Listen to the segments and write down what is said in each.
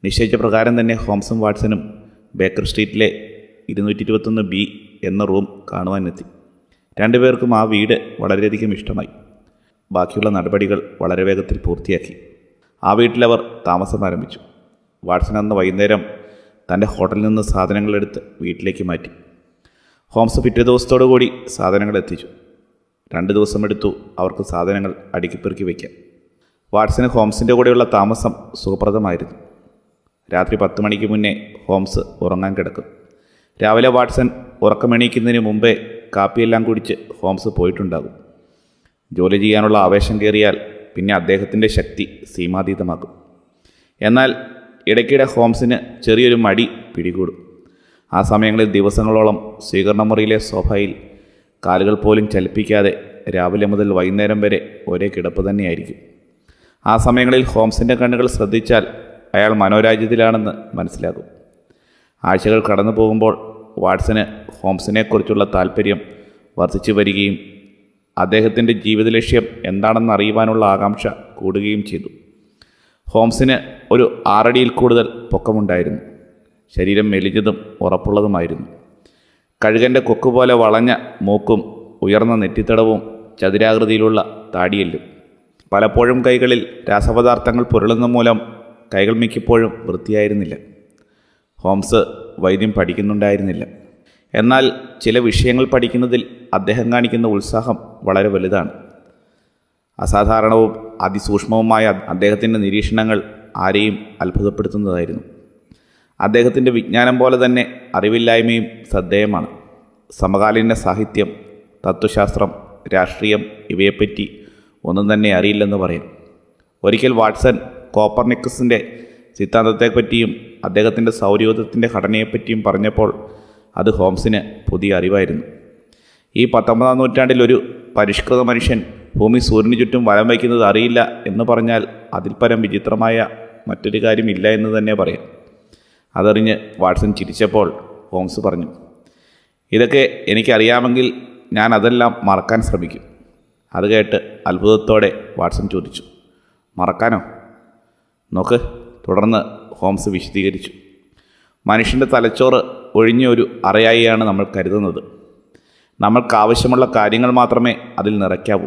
നിശ്ചയിച്ച പ്രകാരം തന്നെ ഹോംസും വാട്സണും ബേക്കർ സ്ട്രീറ്റിലെ ഇരുന്നൂറ്റി ഇരുപത്തൊന്ന് ബി എന്ന റൂം കാണുവാനെത്തി രണ്ടുപേർക്കും ആ വീട് വളരെയധികം ഇഷ്ടമായി ബാക്കിയുള്ള നടപടികൾ വളരെ വേഗത്തിൽ പൂർത്തിയാക്കി ആ വീട്ടിലവർ താമസം ആരംഭിച്ചു വാട്സൺ അന്ന് വൈകുന്നേരം തൻ്റെ ഹോട്ടലിൽ നിന്ന് സാധനങ്ങളെടുത്ത് വീട്ടിലേക്ക് മാറ്റി ഹോംസ് പിറ്റേ ദിവസത്തോടു കൂടി സാധനങ്ങൾ എത്തിച്ചു രണ്ട് ദിവസമെടുത്തു അവർക്ക് സാധനങ്ങൾ അടുക്കിപ്പെറുക്കി വയ്ക്കാൻ വാട്സന് ഹോംസിൻ്റെ കൂടെയുള്ള താമസം സുഖപ്രദമായിരുന്നു രാത്രി പത്ത് മണിക്ക് മുന്നേ ഹോംസ് ഉറങ്ങാൻ കിടക്കും രാവിലെ വാട്സൺ ഉറക്കമെണീക്കുന്നതിന് മുമ്പേ കാപ്പിയെല്ലാം കുടിച്ച് ഹോംസ് പോയിട്ടുണ്ടാകും ജോലി ചെയ്യാനുള്ള ആവേശം കയറിയാൽ പിന്നെ അദ്ദേഹത്തിൻ്റെ ശക്തി സീമാതീതമാകും എന്നാൽ ഇടയ്ക്കിടെ ഹോംസിന് ചെറിയൊരു മടി പിടികൂടും ആ സമയങ്ങളിൽ ദിവസങ്ങളോളം സ്വീകരണ മുറിയിലെ സോഫയിൽ കാലുകൾ പോലും ചലിപ്പിക്കാതെ രാവിലെ മുതൽ വൈകുന്നേരം വരെ ഒരേ കിടപ്പ് തന്നെയായിരിക്കും ആ സമയങ്ങളിൽ ഹോംസിൻ്റെ കണ്ണുകൾ ശ്രദ്ധിച്ചാൽ അയാൾ മനോരാജ്യത്തിലാണെന്ന് മനസ്സിലാകും ആഴ്ചകൾ കടന്നു പോകുമ്പോൾ വാട്സന് ഹോംസിനെക്കുറിച്ചുള്ള താല്പര്യം വർദ്ധിച്ചു വരികയും അദ്ദേഹത്തിൻ്റെ ജീവിത ലക്ഷ്യം എന്താണെന്ന് അറിയുവാനുള്ള ആകാംക്ഷ കൂടുകയും ചെയ്തു ഹോംസിന് ഒരു ആറടിയിൽ കൂടുതൽ പൊക്കമുണ്ടായിരുന്നു ശരീരം മെലിഞ്ഞതും ഉറപ്പുള്ളതുമായിരുന്നു കഴുകൻ്റെ കൊക്കുപോലെ വളഞ്ഞ മൂക്കും ഉയർന്ന നെറ്റിത്തടവും ചതുരാകൃതിയിലുള്ള താടിയെല്ലും പലപ്പോഴും കൈകളിൽ രാസപദാർത്ഥങ്ങൾ പുരളുന്ന മൂലം കൈകൾ മിക്കപ്പോഴും വൃത്തിയായിരുന്നില്ല ഹോംസ് വൈദ്യം പഠിക്കുന്നുണ്ടായിരുന്നില്ല എന്നാൽ ചില വിഷയങ്ങൾ പഠിക്കുന്നതിൽ അദ്ദേഹം കാണിക്കുന്ന ഉത്സാഹം വളരെ വലുതാണ് അസാധാരണവും അതിസൂക്ഷ്മവുമായ അദ്ദേഹത്തിൻ്റെ നിരീക്ഷണങ്ങൾ ആരെയും അത്ഭുതപ്പെടുത്തുന്നതായിരുന്നു അദ്ദേഹത്തിൻ്റെ വിജ്ഞാനം പോലെ തന്നെ അറിവില്ലായ്മയും ശ്രദ്ധേയമാണ് സമകാലീന സാഹിത്യം തത്വശാസ്ത്രം രാഷ്ട്രീയം ഇവയെപ്പറ്റി ഒന്നും തന്നെ അറിയില്ലെന്ന് പറയാം ഒരിക്കൽ വാട്സൺ കോപ്പർനിക്കസിൻ്റെ സിദ്ധാന്തത്തെപ്പറ്റിയും അദ്ദേഹത്തിൻ്റെ സൗരയൂഥത്തിൻ്റെ ഘടനയെപ്പറ്റിയും പറഞ്ഞപ്പോൾ അത് ഹോംസിന് പുതിയ അറിവായിരുന്നു ഈ പത്തൊമ്പതാം നൂറ്റാണ്ടിൽ ഒരു പരിഷ്കൃത മനുഷ്യൻ ഭൂമി സൂര്യന് ചുറ്റും വലം വയ്ക്കുന്നത് അറിയില്ല എന്ന് പറഞ്ഞാൽ അതിൽ പരം വിചിത്രമായ മറ്റൊരു കാര്യമില്ല എന്ന് തന്നെ പറയാം അതറിഞ്ഞ് വാട്സൺ ചിരിച്ചപ്പോൾ ഹോംസ് പറഞ്ഞു ഇതൊക്കെ എനിക്കറിയാമെങ്കിൽ ഞാൻ അതെല്ലാം മറക്കാൻ ശ്രമിക്കും അത് കേട്ട് അത്ഭുതത്തോടെ വാട്സൺ ചോദിച്ചു മറക്കാനോ നോക്ക് തുടർന്ന് ഹോംസ് വിശദീകരിച്ചു മനുഷ്യൻ്റെ തലച്ചോറ് ഒഴിഞ്ഞ ഒരു അറയായിയാണ് നമ്മൾ കരുതുന്നത് നമ്മൾക്ക് ആവശ്യമുള്ള കാര്യങ്ങൾ മാത്രമേ അതിൽ നിറയ്ക്കാവൂ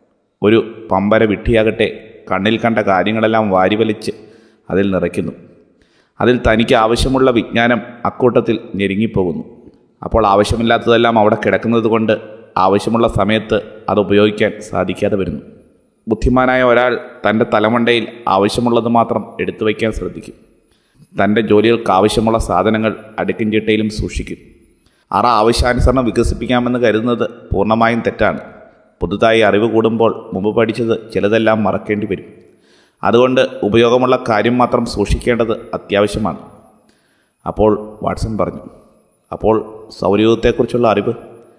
ഒരു പമ്പര വിട്ടിയാകട്ടെ കണ്ണിൽ കണ്ട കാര്യങ്ങളെല്ലാം വാരിവലിച്ച് അതിൽ നിറയ്ക്കുന്നു അതിൽ തനിക്ക് ആവശ്യമുള്ള വിജ്ഞാനം അക്കൂട്ടത്തിൽ ഞെരുങ്ങിപ്പോകുന്നു അപ്പോൾ ആവശ്യമില്ലാത്തതെല്ലാം അവിടെ കിടക്കുന്നത് കൊണ്ട് ആവശ്യമുള്ള സമയത്ത് അത് ഉപയോഗിക്കാൻ സാധിക്കാതെ വരുന്നു ബുദ്ധിമാനായ ഒരാൾ തൻ്റെ തലമണ്ടയിൽ ആവശ്യമുള്ളത് മാത്രം എടുത്തു വയ്ക്കാൻ ശ്രദ്ധിക്കും തൻ്റെ ജോലികൾക്ക് ആവശ്യമുള്ള സാധനങ്ങൾ അടുക്കും ചിട്ടയിലും സൂക്ഷിക്കും അറ ആവശ്യാനുസരണം വികസിപ്പിക്കാമെന്ന് കരുതുന്നത് പൂർണ്ണമായും തെറ്റാണ് പുതുതായി അറിവ് കൂടുമ്പോൾ മുമ്പ് പഠിച്ചത് ചിലതെല്ലാം മറക്കേണ്ടി വരും അതുകൊണ്ട് ഉപയോഗമുള്ള കാര്യം മാത്രം സൂക്ഷിക്കേണ്ടത് അത്യാവശ്യമാണ് അപ്പോൾ വാട്സൺ പറഞ്ഞു അപ്പോൾ സൗരയൂഥത്തെക്കുറിച്ചുള്ള അറിവ്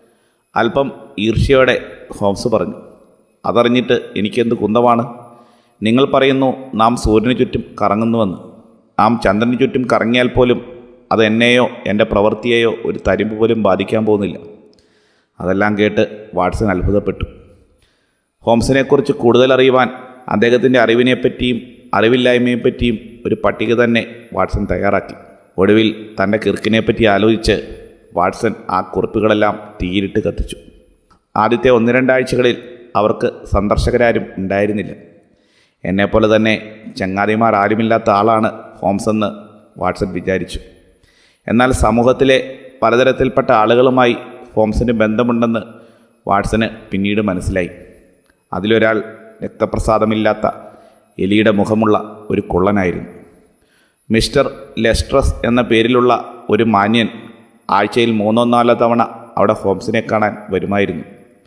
അല്പം ഈർഷ്യയോടെ ഹോംസ് പറഞ്ഞു അതറിഞ്ഞിട്ട് എനിക്കെന്ത് കുന്തമാണ് നിങ്ങൾ പറയുന്നു നാം സൂര്യന് ചുറ്റും കറങ്ങുന്നുവെന്ന് നാം ചന്ദ്രന് ചുറ്റും കറങ്ങിയാൽ പോലും അത് എന്നെയോ എൻ്റെ പ്രവൃത്തിയെയോ ഒരു തരിമ്പ് പോലും ബാധിക്കാൻ പോകുന്നില്ല അതെല്ലാം കേട്ട് വാട്സൺ അത്ഭുതപ്പെട്ടു ഹോംസിനെക്കുറിച്ച് കൂടുതൽ അറിയുവാൻ അദ്ദേഹത്തിൻ്റെ അറിവിനെപ്പറ്റിയും അറിവില്ലായ്മയെപ്പറ്റിയും ഒരു പട്ടിക തന്നെ വാട്സൺ തയ്യാറാക്കി ഒടുവിൽ തൻ്റെ കിർക്കിനെപ്പറ്റി ആലോചിച്ച് വാട്സൺ ആ കുറിപ്പുകളെല്ലാം തീയിലിട്ട് കത്തിച്ചു ആദ്യത്തെ ഒന്ന് രണ്ടാഴ്ചകളിൽ അവർക്ക് സന്ദർശകരാരും ഉണ്ടായിരുന്നില്ല എന്നെപ്പോലെ തന്നെ ചങ്ങാതിമാർ ആരുമില്ലാത്ത ആളാണ് ഹോംസ് എന്ന് വാട്സൺ വിചാരിച്ചു എന്നാൽ സമൂഹത്തിലെ പലതരത്തിൽപ്പെട്ട ആളുകളുമായി ഹോംസിന് ബന്ധമുണ്ടെന്ന് വാട്സന് പിന്നീട് മനസ്സിലായി അതിലൊരാൾ രക്തപ്രസാദമില്ലാത്ത എലിയുടെ മുഖമുള്ള ഒരു കുള്ളനായിരുന്നു മിസ്റ്റർ ലെസ്ട്രസ് എന്ന പേരിലുള്ള ഒരു മാന്യൻ ആഴ്ചയിൽ മൂന്നോ നാലോ തവണ അവിടെ ഹോംസിനെ കാണാൻ വരുമായിരുന്നു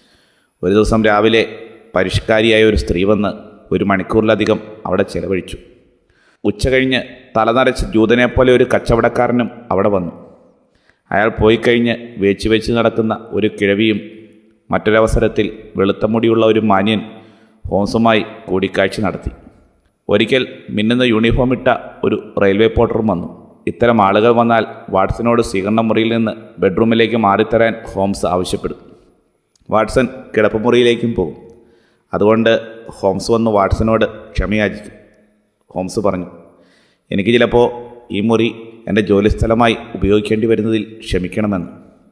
ഒരു ദിവസം രാവിലെ പരിഷ്കാരിയായ ഒരു സ്ത്രീ വന്ന് ഒരു മണിക്കൂറിലധികം അവിടെ ചെലവഴിച്ചു ഉച്ച കഴിഞ്ഞ് തലനരച്ച് ജൂതനെപ്പോലെ ഒരു കച്ചവടക്കാരനും അവിടെ വന്നു അയാൾ പോയി കഴിഞ്ഞ് വേച്ച് വെച്ച് നടക്കുന്ന ഒരു കിഴവിയും മറ്റൊരവസരത്തിൽ വെളുത്ത മുടിയുള്ള ഒരു മാന്യൻ ഹോംസുമായി കൂടിക്കാഴ്ച നടത്തി ഒരിക്കൽ മിന്നുന്ന യൂണിഫോം ഇട്ട ഒരു റെയിൽവേ പോർട്ടറും വന്നു ഇത്തരം ആളുകൾ വന്നാൽ വാട്സനോട് സ്വീകരണ മുറിയിൽ നിന്ന് ബെഡ്റൂമിലേക്ക് മാറിത്തരാൻ ഹോംസ് ആവശ്യപ്പെടും വാട്സൺ കിടപ്പുമുറിയിലേക്കും പോകും അതുകൊണ്ട് ഹോംസ് വന്ന് വാട്സനോട് ക്ഷമയാചിക്കും ഹോംസ് പറഞ്ഞു എനിക്ക് ചിലപ്പോൾ ഈ മുറി എൻ്റെ ജോലിസ്ഥലമായി ഉപയോഗിക്കേണ്ടി വരുന്നതിൽ ക്ഷമിക്കണമെന്ന്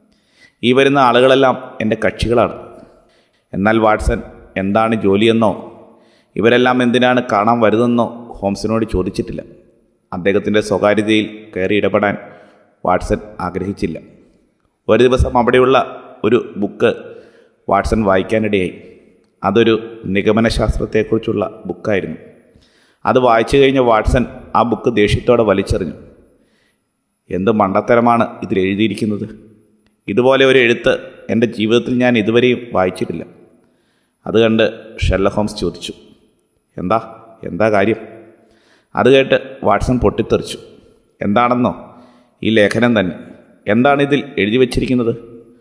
ഈ വരുന്ന ആളുകളെല്ലാം എൻ്റെ കക്ഷികളാണ് എന്നാൽ വാട്സൺ എന്താണ് ജോലിയെന്നോ ഇവരെല്ലാം എന്തിനാണ് കാണാൻ വരുന്നതെന്നോ ഹോംസിനോട് ചോദിച്ചിട്ടില്ല അദ്ദേഹത്തിൻ്റെ സ്വകാര്യതയിൽ കയറി ഇടപെടാൻ വാട്സൺ ആഗ്രഹിച്ചില്ല ഒരു ദിവസം അവിടെയുള്ള ഒരു ബുക്ക് വാട്സൺ വായിക്കാനിടയായി അതൊരു നിഗമനശാസ്ത്രത്തെക്കുറിച്ചുള്ള ബുക്കായിരുന്നു അത് വായിച്ചു കഴിഞ്ഞ വാട്സൺ ആ ബുക്ക് ദേഷ്യത്തോടെ വലിച്ചെറിഞ്ഞു എന്ത് മണ്ടത്തരമാണ് ഇതിൽ എഴുതിയിരിക്കുന്നത് ഇതുപോലെ ഒരു എഴുത്ത് എൻ്റെ ജീവിതത്തിൽ ഞാൻ ഇതുവരെയും വായിച്ചിട്ടില്ല അത് കണ്ട് ഷെല്ല ഹോംസ് ചോദിച്ചു എന്താ എന്താ കാര്യം അത് കേട്ട് വാട്സൺ പൊട്ടിത്തെറിച്ചു എന്താണെന്നോ ഈ ലേഖനം തന്നെ എന്താണ് ഇതിൽ എഴുതി വച്ചിരിക്കുന്നത്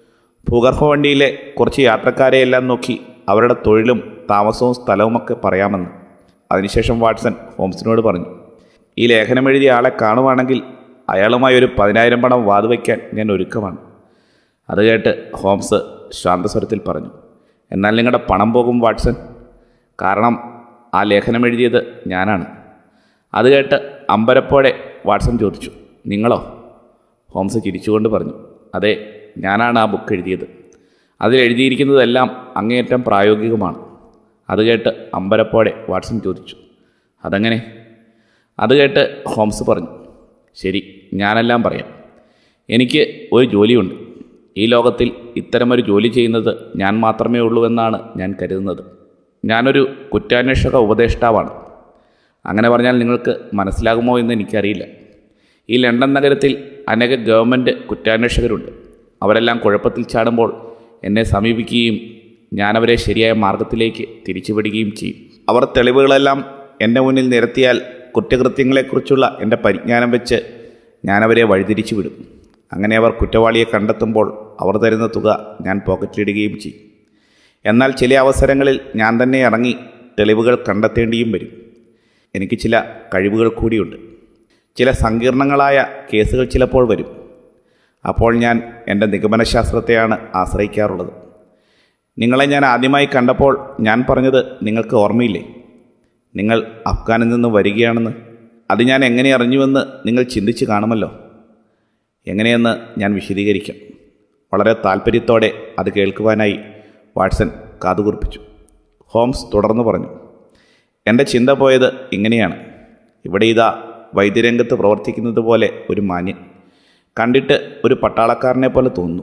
ഭൂഗർഭ വണ്ടിയിലെ കുറച്ച് യാത്രക്കാരെയെല്ലാം നോക്കി അവരുടെ തൊഴിലും താമസവും സ്ഥലവുമൊക്കെ പറയാമെന്ന് അതിനുശേഷം വാട്സൺ ഹോംസിനോട് പറഞ്ഞു ഈ ലേഖനം എഴുതിയ ആളെ കാണുവാണെങ്കിൽ അയാളുമായി ഒരു പതിനായിരം പണം വാതുവയ്ക്കാൻ ഞാൻ ഒരുക്കമാണ് അത് കേട്ട് ഹോംസ് ശാന്തസ്വരത്തിൽ പറഞ്ഞു എന്നാൽ നിങ്ങളുടെ പണം പോകും വാട്സൺ കാരണം ആ ലേഖനം എഴുതിയത് ഞാനാണ് അത് കേട്ട് അമ്പരപ്പോടെ വാട്സൺ ചോദിച്ചു നിങ്ങളോ ഹോംസ് ചിരിച്ചുകൊണ്ട് പറഞ്ഞു അതെ ഞാനാണ് ആ ബുക്ക് എഴുതിയത് അതിൽ എഴുതിയിരിക്കുന്നതെല്ലാം അങ്ങേയറ്റം പ്രായോഗികമാണ് അത് കേട്ട് അമ്പരപ്പോടെ വാട്സൺ ചോദിച്ചു അതെങ്ങനെ അത് കേട്ട് ഹോംസ് പറഞ്ഞു ശരി ഞാനെല്ലാം പറയാം എനിക്ക് ഒരു ജോലിയുണ്ട് ഈ ലോകത്തിൽ ഇത്തരമൊരു ജോലി ചെയ്യുന്നത് ഞാൻ മാത്രമേ ഉള്ളൂ എന്നാണ് ഞാൻ കരുതുന്നത് ഞാനൊരു കുറ്റാന്വേഷക ഉപദേഷ്ടാവാണ് അങ്ങനെ പറഞ്ഞാൽ നിങ്ങൾക്ക് മനസ്സിലാകുമോ എന്ന് എനിക്കറിയില്ല ഈ ലണ്ടൻ നഗരത്തിൽ അനേക ഗവൺമെൻറ് കുറ്റാന്വേഷകരുണ്ട് അവരെല്ലാം കുഴപ്പത്തിൽ ചാടുമ്പോൾ എന്നെ സമീപിക്കുകയും ഞാനവരെ ശരിയായ മാർഗത്തിലേക്ക് തിരിച്ചുവിടുകയും ചെയ്യും അവർ തെളിവുകളെല്ലാം എൻ്റെ മുന്നിൽ നിരത്തിയാൽ കുറ്റകൃത്യങ്ങളെക്കുറിച്ചുള്ള എൻ്റെ പരിജ്ഞാനം വെച്ച് ഞാനവരെ വഴിതിരിച്ചു വിടും അങ്ങനെ അവർ കുറ്റവാളിയെ കണ്ടെത്തുമ്പോൾ അവർ തരുന്ന തുക ഞാൻ പോക്കറ്റിലിടുകയും ചെയ്യും എന്നാൽ ചില അവസരങ്ങളിൽ ഞാൻ തന്നെ ഇറങ്ങി തെളിവുകൾ കണ്ടെത്തേണ്ടിയും വരും എനിക്ക് ചില കഴിവുകൾ കൂടിയുണ്ട് ചില സങ്കീർണങ്ങളായ കേസുകൾ ചിലപ്പോൾ വരും അപ്പോൾ ഞാൻ എൻ്റെ നിഗമനശാസ്ത്രത്തെയാണ് ആശ്രയിക്കാറുള്ളത് നിങ്ങളെ ഞാൻ ആദ്യമായി കണ്ടപ്പോൾ ഞാൻ പറഞ്ഞത് നിങ്ങൾക്ക് ഓർമ്മയില്ലേ നിങ്ങൾ അഫ്ഗാനിൽ നിന്ന് വരികയാണെന്ന് അത് ഞാൻ എങ്ങനെ അറിഞ്ഞുവെന്ന് നിങ്ങൾ ചിന്തിച്ച് കാണുമല്ലോ എങ്ങനെയെന്ന് ഞാൻ വിശദീകരിക്കാം വളരെ താല്പര്യത്തോടെ അത് കേൾക്കുവാനായി വാട്സൺ കാതുകുറിപ്പിച്ചു ഹോംസ് തുടർന്ന് പറഞ്ഞു എൻ്റെ ചിന്ത പോയത് ഇങ്ങനെയാണ് ഇവിടെ ഇതാ വൈദ്യരംഗത്ത് പ്രവർത്തിക്കുന്നത് പോലെ ഒരു മാന്യൻ കണ്ടിട്ട് ഒരു പട്ടാളക്കാരനെ പോലെ തോന്നുന്നു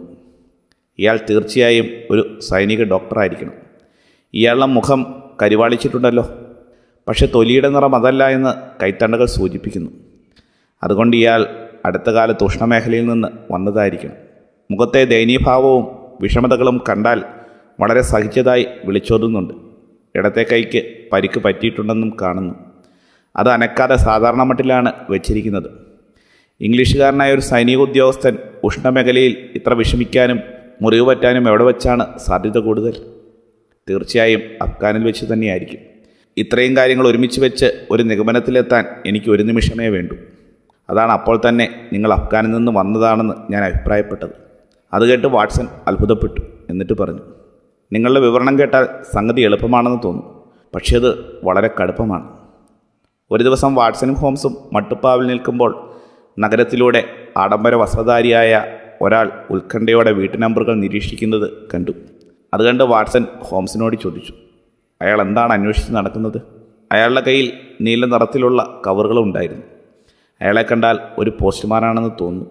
ഇയാൾ തീർച്ചയായും ഒരു സൈനിക ഡോക്ടറായിരിക്കണം ഇയാളുടെ മുഖം കരിവാളിച്ചിട്ടുണ്ടല്ലോ പക്ഷെ തൊലിയുടെ നിറം അതല്ല എന്ന് കൈത്തണ്ടകൾ സൂചിപ്പിക്കുന്നു അതുകൊണ്ട് ഇയാൾ അടുത്ത കാലത്ത് ഉഷ്ണമേഖലയിൽ നിന്ന് വന്നതായിരിക്കണം മുഖത്തെ ദയനീയഭാവവും വിഷമതകളും കണ്ടാൽ വളരെ സഹിച്ചതായി വിളിച്ചോതുന്നുണ്ട് ഇടത്തെ കൈക്ക് പരിക്ക് പറ്റിയിട്ടുണ്ടെന്നും കാണുന്നു അത് അനക്കാതെ സാധാരണ മട്ടിലാണ് വെച്ചിരിക്കുന്നത് ഇംഗ്ലീഷുകാരനായ ഒരു സൈനിക ഉദ്യോഗസ്ഥൻ ഉഷ്ണമേഖലയിൽ ഇത്ര വിഷമിക്കാനും മുറിവ് പറ്റാനും എവിടെ വെച്ചാണ് സാധ്യത കൂടുതൽ തീർച്ചയായും അഫ്ഗാനിൽ വെച്ച് തന്നെയായിരിക്കും ഇത്രയും കാര്യങ്ങൾ ഒരുമിച്ച് വെച്ച് ഒരു നിഗമനത്തിലെത്താൻ എനിക്ക് ഒരു നിമിഷമേ വേണ്ടൂ അതാണ് അപ്പോൾ തന്നെ നിങ്ങൾ അഫ്ഗാനിൽ നിന്ന് വന്നതാണെന്ന് ഞാൻ അഭിപ്രായപ്പെട്ടത് അത് കേട്ട് വാട്സൺ അത്ഭുതപ്പെട്ടു എന്നിട്ട് പറഞ്ഞു നിങ്ങളുടെ വിവരണം കേട്ടാൽ സംഗതി എളുപ്പമാണെന്ന് തോന്നും പക്ഷേ അത് വളരെ കടുപ്പമാണ് ഒരു ദിവസം വാട്സണും ഹോംസും മട്ടുപ്പാവിൽ നിൽക്കുമ്പോൾ നഗരത്തിലൂടെ ആഡംബര വസ്ത്രധാരിയായ ഒരാൾ ഉത്കണ്ഠയോടെ വീട്ടു നമ്പറുകൾ നിരീക്ഷിക്കുന്നത് കണ്ടു അത് കണ്ട് വാട്സൺ ഹോംസിനോട് ചോദിച്ചു അയാൾ എന്താണ് അന്വേഷിച്ച് നടക്കുന്നത് അയാളുടെ കയ്യിൽ നീല നിറത്തിലുള്ള കവറുകളുണ്ടായിരുന്നു അയാളെ കണ്ടാൽ ഒരു പോസ്റ്റ്മാനാണെന്ന് തോന്നുന്നു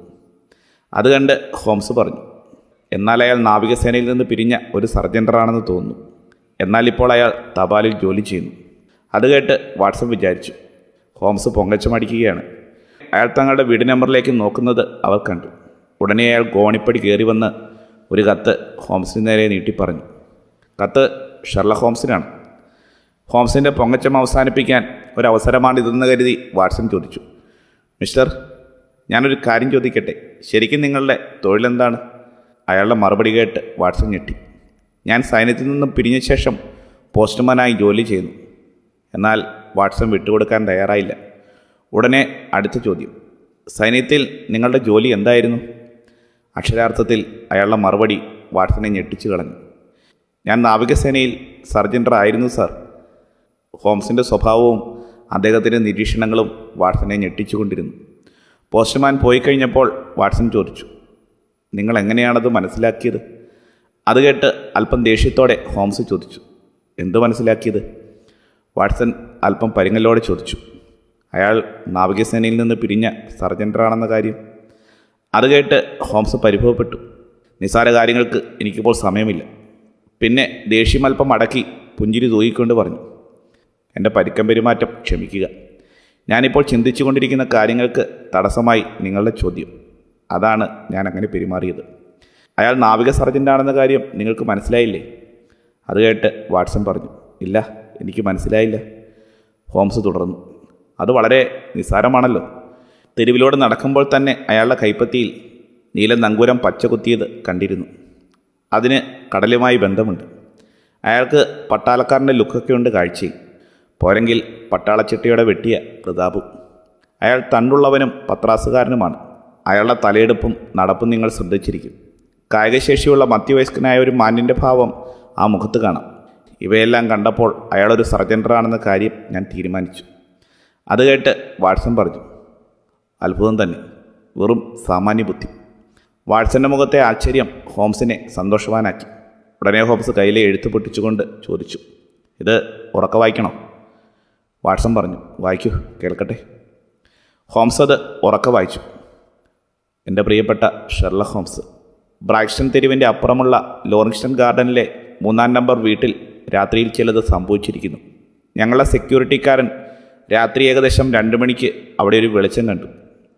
അത് കണ്ട് ഹോംസ് പറഞ്ഞു എന്നാൽ അയാൾ നാവികസേനയിൽ നിന്ന് പിരിഞ്ഞ ഒരു സർജൻ്ററാണെന്ന് തോന്നുന്നു എന്നാൽ ഇപ്പോൾ അയാൾ തപാലിൽ ജോലി ചെയ്യുന്നു അത് കേട്ട് വാട്സൺ വിചാരിച്ചു ഹോംസ് പൊങ്ങച്ചമടിക്കുകയാണ് അയാൾ തങ്ങളുടെ വീട് നമ്പറിലേക്ക് നോക്കുന്നത് അവർ കണ്ടു ഉടനെ അയാൾ ഗോണിപ്പടി കയറി വന്ന് ഒരു കത്ത് ഹോംസിന് നേരെ നീട്ടി പറഞ്ഞു കത്ത് ഷെർല ഹോംസിനാണ് ഹോംസിൻ്റെ പൊങ്ങച്ചം അവസാനിപ്പിക്കാൻ ഒരു അവസരമാണ് ഇതെന്ന് കരുതി വാട്സൺ ചോദിച്ചു മിസ്റ്റർ ഞാനൊരു കാര്യം ചോദിക്കട്ടെ ശരിക്കും നിങ്ങളുടെ തൊഴിലെന്താണ് അയാളുടെ മറുപടി കേട്ട് വാട്സൺ ഞെട്ടി ഞാൻ സൈന്യത്തിൽ നിന്നും പിരിഞ്ഞ ശേഷം പോസ്റ്റ്മാനായി ജോലി ചെയ്യുന്നു എന്നാൽ വാട്സൺ വിട്ടുകൊടുക്കാൻ തയ്യാറായില്ല ഉടനെ അടുത്ത ചോദ്യം സൈന്യത്തിൽ നിങ്ങളുടെ ജോലി എന്തായിരുന്നു അക്ഷരാർത്ഥത്തിൽ അയാളുടെ മറുപടി വാട്സനെ ഞെട്ടിച്ചു കളഞ്ഞു ഞാൻ നാവികസേനയിൽ സർജൻ്റർ ആയിരുന്നു സാർ ഹോംസിൻ്റെ സ്വഭാവവും അദ്ദേഹത്തിൻ്റെ നിരീക്ഷണങ്ങളും വാട്സനെ ഞെട്ടിച്ചുകൊണ്ടിരുന്നു പോസ്റ്റ്മാൻ പോയി കഴിഞ്ഞപ്പോൾ വാട്സൺ ചോദിച്ചു നിങ്ങൾ എങ്ങനെയാണത് മനസ്സിലാക്കിയത് അത് കേട്ട് അല്പം ദേഷ്യത്തോടെ ഹോംസ് ചോദിച്ചു എന്ത് മനസ്സിലാക്കിയത് വാട്സൺ അല്പം പരിങ്ങലോടെ ചോദിച്ചു അയാൾ നാവികസേനയിൽ നിന്ന് പിരിഞ്ഞ സർജൻ്ററാണെന്ന കാര്യം അത് കേട്ട് ഹോംസ് പരിഭവപ്പെട്ടു നിസ്സാര കാര്യങ്ങൾക്ക് എനിക്കിപ്പോൾ സമയമില്ല പിന്നെ ദേഷ്യം അല്പം അടക്കി പുഞ്ചിരി തൂയിക്കൊണ്ട് പറഞ്ഞു എൻ്റെ പരുക്കം പെരുമാറ്റം ക്ഷമിക്കുക ഞാനിപ്പോൾ ചിന്തിച്ചു കൊണ്ടിരിക്കുന്ന കാര്യങ്ങൾക്ക് തടസ്സമായി നിങ്ങളുടെ ചോദ്യം അതാണ് ഞാൻ അങ്ങനെ പെരുമാറിയത് അയാൾ നാവിക സർജൻ്റാണെന്ന കാര്യം നിങ്ങൾക്ക് മനസ്സിലായില്ലേ അത് കേട്ട് വാട്സൺ പറഞ്ഞു ഇല്ല എനിക്ക് മനസ്സിലായില്ല ഹോംസ് തുടർന്നു അത് വളരെ നിസ്സാരമാണല്ലോ തെരുവിലൂടെ നടക്കുമ്പോൾ തന്നെ അയാളുടെ കൈപ്പത്തിയിൽ നീല നങ്കൂരം പച്ച കുത്തിയത് കണ്ടിരുന്നു അതിന് കടലുമായി ബന്ധമുണ്ട് അയാൾക്ക് പട്ടാളക്കാരൻ്റെ ലുക്കൊക്കെ ഉണ്ട് കാഴ്ചയിൽ പോരെങ്കിൽ പട്ടാളച്ചിട്ടയുടെ വെട്ടിയ പ്രതാപും അയാൾ തണ്ടുള്ളവനും പത്രാസുകാരനുമാണ് അയാളുടെ തലയെടുപ്പും നടപ്പും നിങ്ങൾ ശ്രദ്ധിച്ചിരിക്കും കായികശേഷിയുള്ള മധ്യവയസ്കനായ ഒരു മാന്യൻ്റെ ഭാവം ആ മുഖത്ത് കാണാം ഇവയെല്ലാം കണ്ടപ്പോൾ അയാളൊരു സർജൻ്ററാണെന്ന കാര്യം ഞാൻ തീരുമാനിച്ചു അത് കേട്ട് വാട്സൺ പറഞ്ഞു അത്ഭുതം തന്നെ വെറും സാമാന്യ ബുദ്ധി വാട്സന്റെ മുഖത്തെ ആശ്ചര്യം ഹോംസിനെ സന്തോഷവാനാക്കി ഉടനെ ഹോംസ് കയ്യിലെ എഴുത്ത് പൊട്ടിച്ചുകൊണ്ട് ചോദിച്ചു ഇത് ഉറക്ക വായിക്കണോ വാട്സൺ പറഞ്ഞു വായിക്കൂ കേൾക്കട്ടെ ഹോംസ് അത് ഉറക്ക വായിച്ചു എൻ്റെ പ്രിയപ്പെട്ട ഷെർല ഹോംസ് ബ്രാക്സ്റ്റൺ തെരുവിൻ്റെ അപ്പുറമുള്ള ലോറിങ്സ്റ്റൺ ഗാർഡനിലെ മൂന്നാം നമ്പർ വീട്ടിൽ രാത്രിയിൽ ചിലത് സംഭവിച്ചിരിക്കുന്നു ഞങ്ങളുടെ സെക്യൂരിറ്റിക്കാരൻ രാത്രി ഏകദേശം രണ്ട് മണിക്ക് അവിടെ ഒരു വെളിച്ചം കണ്ടു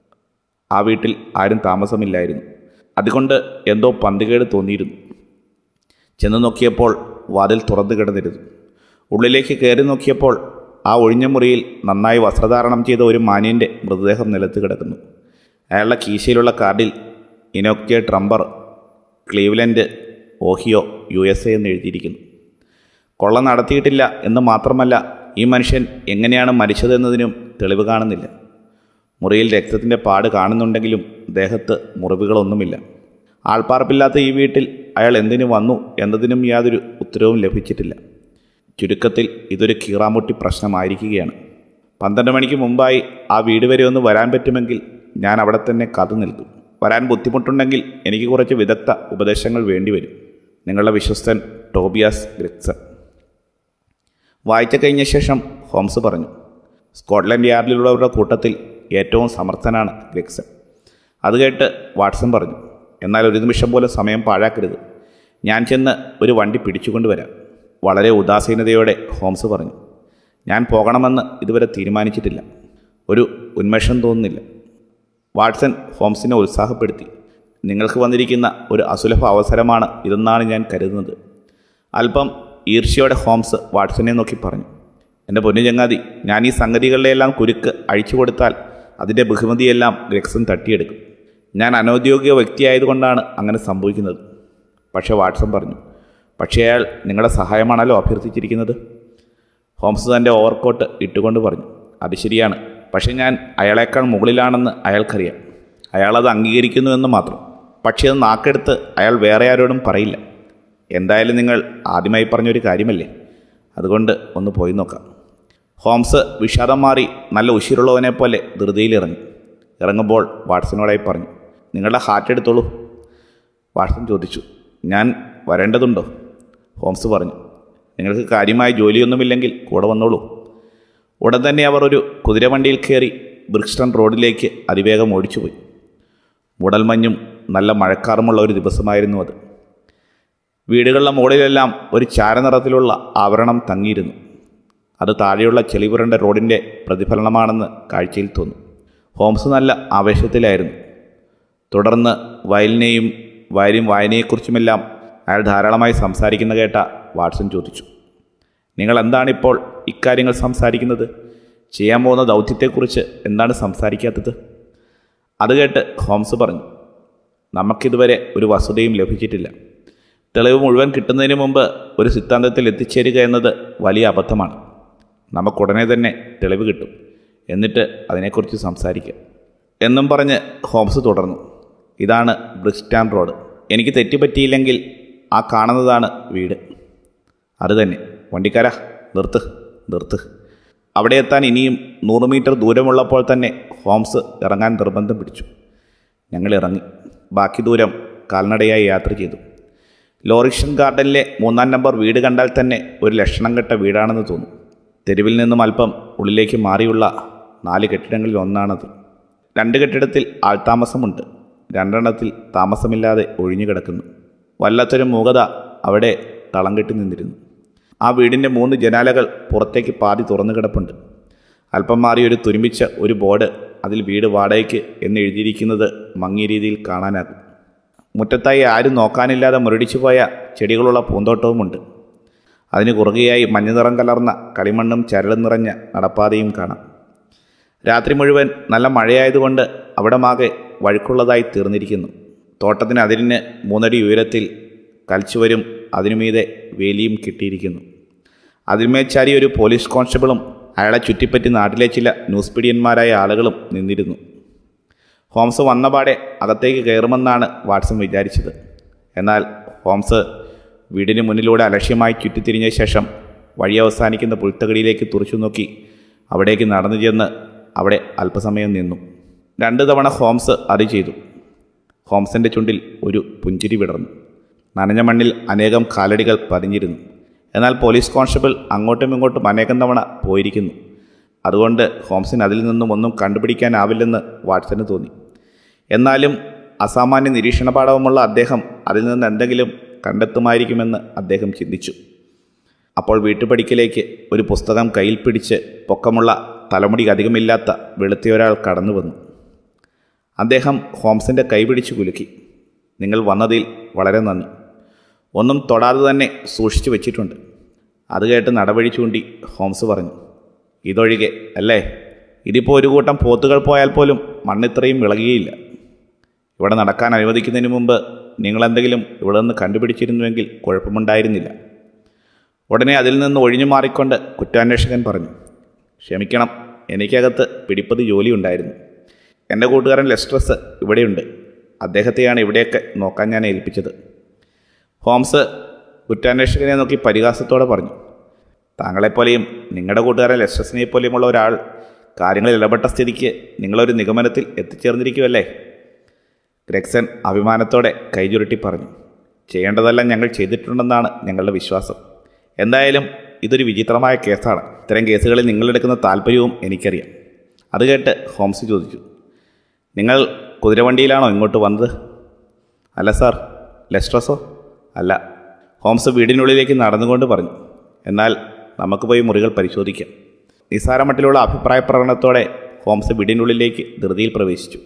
ആ വീട്ടിൽ ആരും താമസമില്ലായിരുന്നു അതുകൊണ്ട് എന്തോ പന്തികേട് തോന്നിയിരുന്നു ചെന്ന് നോക്കിയപ്പോൾ വാതിൽ തുറന്നു കിടന്നിരുന്നു ഉള്ളിലേക്ക് കയറി നോക്കിയപ്പോൾ ആ ഒഴിഞ്ഞ മുറിയിൽ നന്നായി വസ്ത്രധാരണം ചെയ്ത ഒരു മാന്യൻ്റെ മൃതദേഹം നിലത്ത് കിടക്കുന്നു അയാളുടെ കീശയിലുള്ള കാർഡിൽ Enoch J Drebber Cleveland Ohio U S A എന്ന് എഴുതിയിരിക്കുന്നു കൊള്ള നടത്തിയിട്ടില്ല എന്ന് മാത്രമല്ല ഈ മനുഷ്യൻ എങ്ങനെയാണ് മരിച്ചതെന്നതിനും തെളിവ് കാണുന്നില്ല മുറിയിൽ രക്തത്തിൻ്റെ പാട് കാണുന്നുണ്ടെങ്കിലും ദേഹത്ത് മുറിവുകളൊന്നുമില്ല ആൾപ്പാർപ്പില്ലാത്ത ഈ വീട്ടിൽ അയാൾ എന്തിനു വന്നു എന്നതിനും യാതൊരു ഉത്തരവും ലഭിച്ചിട്ടില്ല ചുരുക്കത്തിൽ ഇതൊരു കീറാമുട്ടി പ്രശ്നമായിരിക്കുകയാണ് പന്ത്രണ്ട് മണിക്ക് മുമ്പായി ആ വീട് വരെ ഒന്ന് വരാൻ പറ്റുമെങ്കിൽ ഞാൻ അവിടെ തന്നെ കാത്തു നിൽക്കും വരാൻ ബുദ്ധിമുട്ടുണ്ടെങ്കിൽ എനിക്ക് കുറച്ച് വിദഗ്ധ ഉപദേശങ്ങൾ വേണ്ടിവരും നിങ്ങളുടെ വിശ്വസ്തൻ ടോബിയാസ് ഗ്രിക്സൺ വായിച്ച കഴിഞ്ഞ ശേഷം ഹോംസ് പറഞ്ഞു സ്കോട്ട്ലൻഡ് യാർഡിലുള്ളവരുടെ കൂട്ടത്തിൽ ഏറ്റവും സമർത്ഥനാണ് ഗ്രിക്സൺ അത് കേട്ട് വാട്സൺ പറഞ്ഞു എന്നാൽ ഒരു നിമിഷം പോലും സമയം പാഴാക്കരുത് ഞാൻ ചെന്ന് ഒരു വണ്ടി പിടിച്ചുകൊണ്ട് വരാം വളരെ ഉദാസീനതയോടെ ഹോംസ് പറഞ്ഞു ഞാൻ പോകണമെന്ന് ഇതുവരെ തീരുമാനിച്ചിട്ടില്ല ഒരു ഉന്മേഷം തോന്നുന്നില്ല വാട്സൺ ഹോംസിനെ ഉത്സാഹപ്പെടുത്തി നിങ്ങൾക്ക് വന്നിരിക്കുന്ന ഒരു അസുലഭ അവസരമാണ് ഇതെന്നാണ് ഞാൻ കരുതുന്നത് അല്പം ഈർഷ്യയോടെ ഹോംസ് വാട്സനെ നോക്കി പറഞ്ഞു എൻ്റെ പൊന്നു ചങ്ങാതി ഞാൻ ഈ സംഗതികളിലെല്ലാം കുരുക്ക് അഴിച്ചു കൊടുത്താൽ അതിൻ്റെ ബഹുമതിയെല്ലാം ഗ്രക്സൺ തട്ടിയെടുക്കും ഞാൻ അനൗദ്യോഗിക വ്യക്തിയായതുകൊണ്ടാണ് അങ്ങനെ സംഭവിക്കുന്നത് പക്ഷേ വാട്സൺ പറഞ്ഞു പക്ഷേ അയാൾ നിങ്ങളുടെ സഹായമാണല്ലോ അഭ്യർത്ഥിച്ചിരിക്കുന്നത് ഹോംസ് തൻ്റെ ഓവർകോട്ട് ഇട്ടുകൊണ്ട് പറഞ്ഞു അത് ശരിയാണ് പക്ഷേ ഞാൻ അയാളേക്കാൾ മുകളിലാണെന്ന് അയാൾക്കറിയാം അയാളത് അംഗീകരിക്കുന്നുവെന്ന് മാത്രം പക്ഷേ അത് നാക്കെടുത്ത് അയാൾ വേറെ ആരോടും പറയില്ല എന്തായാലും നിങ്ങൾ ആദ്യമായി പറഞ്ഞൊരു കാര്യമല്ലേ അതുകൊണ്ട് ഒന്ന് പോയി നോക്കാം ഹോംസ് വിഷാദം മാറി നല്ല ഉശിരുള്ളവനെ പോലെ ധൃതിയിലിറങ്ങി ഇറങ്ങുമ്പോൾ വാട്സനോടായി പറഞ്ഞു നിങ്ങളുടെ ഹാറ്റ് എടുത്തോളൂ വാട്സൺ ചോദിച്ചു ഞാൻ വരേണ്ടതുണ്ടോ ഹോംസ് പറഞ്ഞു നിങ്ങൾക്ക് കാര്യമായ ജോലിയൊന്നുമില്ലെങ്കിൽ കൂടെ വന്നോളൂ ഉടൻ തന്നെ അവർ ഒരു കുതിരവണ്ടിയിൽ കയറി ബ്രിക്സ്റ്റൺ റോഡിലേക്ക് അതിവേഗം ഓടിച്ചുപോയി മൂടൽമഞ്ഞും നല്ല മഴക്കാറുമുള്ള ഒരു ദിവസമായിരുന്നു അത് വീടുകളുടെ മുകളിലെല്ലാം ഒരു ചാരനിറത്തിലുള്ള ആവരണം തങ്ങിയിരുന്നു അത് താഴെയുള്ള ചെളിപുരണ്ട റോഡിൻ്റെ പ്രതിഫലനമാണെന്ന് കാഴ്ചയിൽ തോന്നും ഹോംസ് നല്ല ആവേശത്തിലായിരുന്നു തുടർന്ന് വയലിനെയും വയലും വായനയെക്കുറിച്ചുമെല്ലാം അയാൾ ധാരാളമായി സംസാരിക്കുന്ന കേട്ട വാട്സൺ ചോദിച്ചു നിങ്ങൾ എന്താണിപ്പോൾ ഇക്കാര്യങ്ങൾ സംസാരിക്കുന്നത് ചെയ്യാൻ പോകുന്ന ദൗത്യത്തെക്കുറിച്ച് എന്താണ് സംസാരിക്കാത്തത് അത് കേട്ട് ഹോംസ് പറഞ്ഞു നമുക്കിതുവരെ ഒരു വസ്തുതയും ലഭിച്ചിട്ടില്ല തെളിവ് മുഴുവൻ കിട്ടുന്നതിന് മുമ്പ് ഒരു സിദ്ധാന്തത്തിൽ എത്തിച്ചേരുക എന്നത് വലിയ അബദ്ധമാണ് നമുക്കുടനെ തന്നെ തെളിവ് കിട്ടും എന്നിട്ട് അതിനെക്കുറിച്ച് സംസാരിക്കാം എന്നും പറഞ്ഞ് ഹോംസ് തുടർന്നു ഇതാണ് ബ്രിക്സ്റ്റാൻ റോഡ് എനിക്ക് തെറ്റുപറ്റിയില്ലെങ്കിൽ ആ കാണുന്നതാണ് വീട് അത് തന്നെ വണ്ടിക്കാരാ നിർത്ത് നിർത്ത് അവിടെ എത്താൻ ഇനിയും നൂറ് മീറ്റർ ദൂരമുള്ളപ്പോൾ തന്നെ ഹോംസ് ഇറങ്ങാൻ നിർബന്ധം പിടിച്ചു ഞങ്ങൾ ഇറങ്ങി ബാക്കി ദൂരം കാൽനടയായി യാത്ര ചെയ്തു ലോറിഷൻ ഗാർഡനിലെ മൂന്നാം നമ്പർ വീട് കണ്ടാൽ തന്നെ ഒരു ലക്ഷണം കെട്ട വീടാണെന്ന് തോന്നും തെരുവിൽ നിന്നും അല്പം ഉള്ളിലേക്ക് മാറിയുള്ള നാല് കെട്ടിടങ്ങളിൽ ഒന്നാണത് രണ്ട് കെട്ടിടത്തിൽ ആൾതാമസമുണ്ട് രണ്ടെണ്ണത്തിൽ താമസമില്ലാതെ ഒഴിഞ്ഞു കിടക്കുന്നു വല്ലാത്തൊരു മൂകത അവിടെ തളം കെട്ടി നിന്നിരുന്നു ആ വീടിൻ്റെ മൂന്ന് ജനാലകൾ പുറത്തേക്ക് പാതി തുറന്നു കിടപ്പുണ്ട് അല്പം മാറി ഒരു തുരുമ്പിച്ച ഒരു ബോർഡ് അതിൽ വീട് വാടകയ്ക്ക് എന്ന് എഴുതിയിരിക്കുന്നത് മങ്ങിയ രീതിയിൽ കാണാനാകും മുറ്റത്തായി ആരും നോക്കാനില്ലാതെ മുരടിച്ചു പോയ ചെടികളുള്ള പൂന്തോട്ടവുമുണ്ട് അതിന് കുറുകയായി മഞ്ഞ നിറം കലർന്ന കളിമണ്ണും ചരളും നിറഞ്ഞ നടപ്പാതയും കാണാം രാത്രി മുഴുവൻ നല്ല മഴയായതുകൊണ്ട് അവിടമാകെ വഴുക്കുള്ളതായി തീർന്നിരിക്കുന്നു തോട്ടത്തിന് അതിരിന് മൂന്നടി ഉയരത്തിൽ കൽച്ചുവരും അതിനുമീതെ വേലിയും കിട്ടിയിരിക്കുന്നു അതിന്മേൽ ചാരി ഒരു പോലീസ് കോൺസ്റ്റബിളും അയാളെ ചുറ്റിപ്പറ്റി നാട്ടിലെ ചില ന്യൂസ് പീഡിയന്മാരായ ആളുകളും നിന്നിരുന്നു ഹോംസ് വന്നപാടെ അകത്തേക്ക് കയറുമെന്നാണ് വാട്സൺ വിചാരിച്ചത് എന്നാൽ ഹോംസ് വീടിന് മുന്നിലൂടെ അലക്ഷ്യമായി ചുറ്റിത്തിരിഞ്ഞ ശേഷം വഴി അവസാനിക്കുന്ന പുൽത്തകടിയിലേക്ക് തുറച്ചു നോക്കി അവിടേക്ക് നടന്നു ചെന്ന് അവിടെ അല്പസമയം നിന്നു രണ്ട് തവണ ഹോംസ് അത് ചെയ്തു ഹോംസിൻ്റെ ചുണ്ടിൽ ഒരു പുഞ്ചിരി വിടർന്നു നനഞ്ഞ മണ്ണിൽ അനേകം കാലടികൾ പതിഞ്ഞിരുന്നു എന്നാൽ പോലീസ് കോൺസ്റ്റബിൾ അങ്ങോട്ടും ഇങ്ങോട്ടും അനേകം തവണ പോയിരിക്കുന്നു അതുകൊണ്ട് ഹോംസിന് അതിൽ നിന്നും ഒന്നും കണ്ടുപിടിക്കാനാവില്ലെന്ന് വാട്സന് തോന്നി എന്നാലും അസാമാന്യ നിരീക്ഷണപാഠവുമുള്ള അദ്ദേഹം അതിൽ നിന്ന് എന്തെങ്കിലും കണ്ടെത്തുമായിരിക്കുമെന്ന് അദ്ദേഹം ചിന്തിച്ചു അപ്പോൾ വീട്ടുപടിക്കലേക്ക് ഒരു പുസ്തകം കയ്യിൽ പിടിച്ച് പൊക്കമുള്ള തലമുടി അധികമില്ലാത്ത വെളുത്തിയൊരാൾ കടന്നു വന്നു അദ്ദേഹം ഹോംസിൻ്റെ കൈ പിടിച്ച് കുലുക്കി നിങ്ങൾ വന്നതിൽ വളരെ നന്ദി ഒന്നും തൊടാതെ തന്നെ സൂക്ഷിച്ചു വെച്ചിട്ടുണ്ട് അത് കേട്ട് നടവഴി ചൂണ്ടി ഹോംസ് പറഞ്ഞു ഇതൊഴികെ അല്ലേ ഇതിപ്പോൾ ഒരു കൂട്ടം പോത്തുകൾ പോയാൽ പോലും മണ്ണിത്രയും ഇളകിയില്ല ഇവിടെ നടക്കാൻ അനുവദിക്കുന്നതിന് മുമ്പ് നിങ്ങളെന്തെങ്കിലും ഇവിടെ നിന്ന് കണ്ടുപിടിച്ചിരുന്നുവെങ്കിൽ കുഴപ്പമുണ്ടായിരുന്നില്ല ഉടനെ അതിൽ നിന്ന് ഒഴിഞ്ഞു മാറിക്കൊണ്ട് കുറ്റാന്വേഷകൻ പറഞ്ഞു ക്ഷമിക്കണം എനിക്കകത്ത് പിടിപ്പത് ജോലിയുണ്ടായിരുന്നു എൻ്റെ കൂട്ടുകാരൻ ലെസ്ട്രസ് ഇവിടെയുണ്ട് അദ്ദേഹത്തെയാണ് ഇവിടെയൊക്കെ നോക്കാൻ ഞാൻ ഏൽപ്പിച്ചത് ഹോംസ് കുറ്റാന്വേഷകനെ നോക്കി പരിഹാസത്തോടെ പറഞ്ഞു താങ്കളെപ്പോലെയും നിങ്ങളുടെ കൂട്ടുകാരൻ ലെസ്ട്രസിനെ പോലെയുമുള്ള ഒരാൾ കാര്യങ്ങളിൽ ഇടപെട്ട സ്ഥിതിക്ക് നിങ്ങളൊരു നിഗമനത്തിൽ എത്തിച്ചേർന്നിരിക്കുമല്ലേ ഗ്രെക്സൺ അഭിമാനത്തോടെ കൈചുരുട്ടി പറഞ്ഞു ചെയ്യേണ്ടതെല്ലാം ഞങ്ങൾ ചെയ്തിട്ടുണ്ടെന്നാണ് ഞങ്ങളുടെ വിശ്വാസം എന്തായാലും ഇതൊരു വിചിത്രമായ കേസാണ് ഇത്തരം കേസുകളിൽ നിങ്ങളെടുക്കുന്ന താല്പര്യവും എനിക്കറിയാം അത് കേട്ട് ഹോംസ് ചോദിച്ചു നിങ്ങൾ കുതിരവണ്ടിയിലാണോ ഇങ്ങോട്ട് വന്നത് അല്ല സാർ ലെസ്ട്രസോ അല്ല ഹോംസ് വീടിനുള്ളിലേക്ക് നടന്നുകൊണ്ട് പറഞ്ഞു എന്നാൽ നമുക്ക് പോയി മുറികൾ പരിശോധിക്കാം നിസ്സാരമട്ടിലുള്ള അഭിപ്രായ പ്രകടനത്തോടെ ഹോംസ് വീടിനുള്ളിലേക്ക് ധൃതിയിൽ പ്രവേശിച്ചു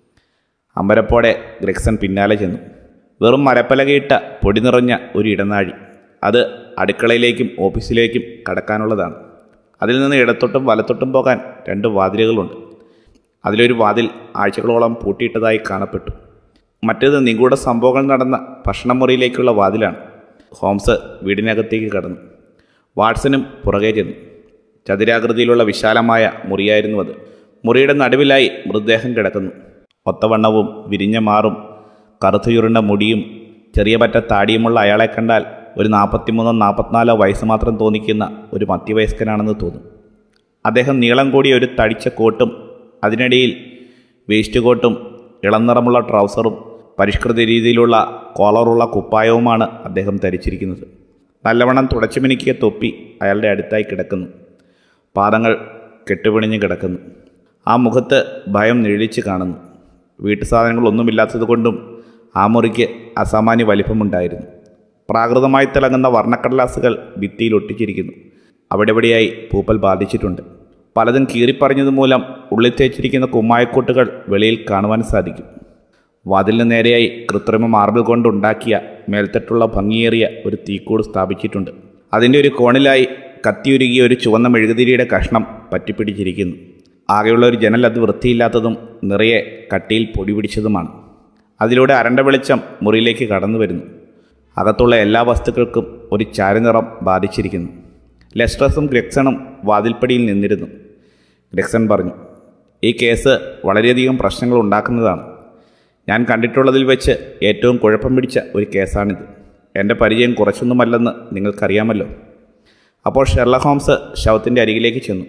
അമ്പരപ്പോടെ ഗ്രെക്സൺ പിന്നാലെ ചെന്നു വെറും മരപ്പലകയിട്ട പൊടി നിറഞ്ഞ ഒരു ഇടനാഴി അത് അടുക്കളയിലേക്കും ഓഫീസിലേക്കും കടക്കാനുള്ളതാണ് അതിൽ നിന്ന് ഇടത്തോട്ടും വലത്തോട്ടും പോകാൻ രണ്ട് വാതിലുകളുണ്ട് അതിലൊരു വാതിൽ ആഴ്ചകളോളം പൂട്ടിയിട്ടതായി കാണപ്പെട്ടു മറ്റേത് നിഗൂഢ സംഭവങ്ങൾ നടന്ന ഭക്ഷണമുറിയിലേക്കുള്ള വാതിലാണ് ഹോംസ് വീടിനകത്തേക്ക് കടന്നു വാട്സനും പുറകെ ചെന്നു ചതുരാകൃതിയിലുള്ള വിശാലമായ മുറിയായിരുന്നു അത് മുറിയുടെ നടുവിലായി മൃതദേഹം കിടക്കുന്നു ഒത്തവണ്ണവും വിരിഞ്ഞ മാറും കറുത്തുയുരുണ്ട മുടിയും ചെറിയ പറ്റ താടിയുമുള്ള അയാളെ കണ്ടാൽ ഒരു നാൽപ്പത്തിമൂന്നോ നാൽപ്പത്തിനാലോ വയസ്സ് മാത്രം തോന്നിക്കുന്ന ഒരു മധ്യവയസ്കനാണെന്ന് തോന്നും അദ്ദേഹം നീളം കൂടിയ ഒരു തടിച്ച കോട്ടും അതിനിടയിൽ വേസ്റ്റ് കോട്ടും ഇളം നിറമുള്ള ട്രൗസറും പരിഷ്കൃത രീതിയിലുള്ള കോളറുള്ള കുപ്പായവുമാണ് അദ്ദേഹം ധരിച്ചിരിക്കുന്നത് നല്ലവണ്ണം തുടച്ചു മിനുക്കിയ തൊപ്പി അയാളുടെ അടുത്തായി കിടക്കുന്നു പാദങ്ങൾ കെട്ടുപിണിഞ്ഞ് കിടക്കുന്നു ആ മുഖത്ത് ഭയം നിഴലിച്ച് കാണുന്നു വീട്ടു സാധനങ്ങളൊന്നുമില്ലാത്തതുകൊണ്ടും ആ മുറിക്ക് അസാമാന്യ വലിപ്പമുണ്ടായിരുന്നു പ്രാകൃതമായി തിളങ്ങുന്ന വർണ്ണക്കടലാസുകൾ ഭിത്തിയിൽ ഒട്ടിച്ചിരിക്കുന്നു അവിടെവിടെയായി പൂപ്പൽ ബാധിച്ചിട്ടുണ്ട് പലതും കീറിപ്പറഞ്ഞതുമൂലം ഉള്ളിൽ തേച്ചിരിക്കുന്ന കുമ്മായക്കൂട്ടുകൾ വെളിയിൽ കാണുവാൻ സാധിക്കും വാതിലിന് നേരെയായി കൃത്രിമ മാർബിൾ കൊണ്ടുണ്ടാക്കിയ മേൽത്തട്ടുള്ള ഭംഗിയേറിയ ഒരു തീക്കൂട് സ്ഥാപിച്ചിട്ടുണ്ട് അതിൻ്റെ ഒരു കോണിലായി കത്തിയുരുകിയ ഒരു ചുവന്ന മെഴുകുതിരിയുടെ കഷ്ണം പറ്റിപ്പിടിച്ചിരിക്കുന്നു ആകെയുള്ള ഒരു ജനൽ അത് വൃത്തിയില്ലാത്തതും നിറയെ കട്ടിയിൽ പൊടി പിടിച്ചതുമാണ് അതിലൂടെ അരണ്ട വെളിച്ചം മുറിയിലേക്ക് കടന്നു വരുന്നു അകത്തുള്ള എല്ലാ വസ്തുക്കൾക്കും ഒരു ചാരനിറം ബാധിച്ചിരിക്കുന്നു ലെസ്ട്രസും ഗ്രെക്സണും വാതിൽപ്പടിയിൽ നിന്നിരുന്നു ഗ്രെക്സൺ പറഞ്ഞു ഈ കേസ് വളരെയധികം പ്രശ്നങ്ങൾ ഉണ്ടാക്കുന്നതാണ് ഞാൻ കണ്ടിട്ടുള്ളതിൽ വെച്ച് ഏറ്റവും കുഴപ്പം പിടിച്ച ഒരു കേസാണിത് എൻ്റെ പരിചയം കുറച്ചൊന്നുമല്ലെന്ന് നിങ്ങൾക്കറിയാമല്ലോ അപ്പോൾ ഷെർല ഹോംസ് ശവത്തിൻ്റെ അരികിലേക്ക് ചെന്നു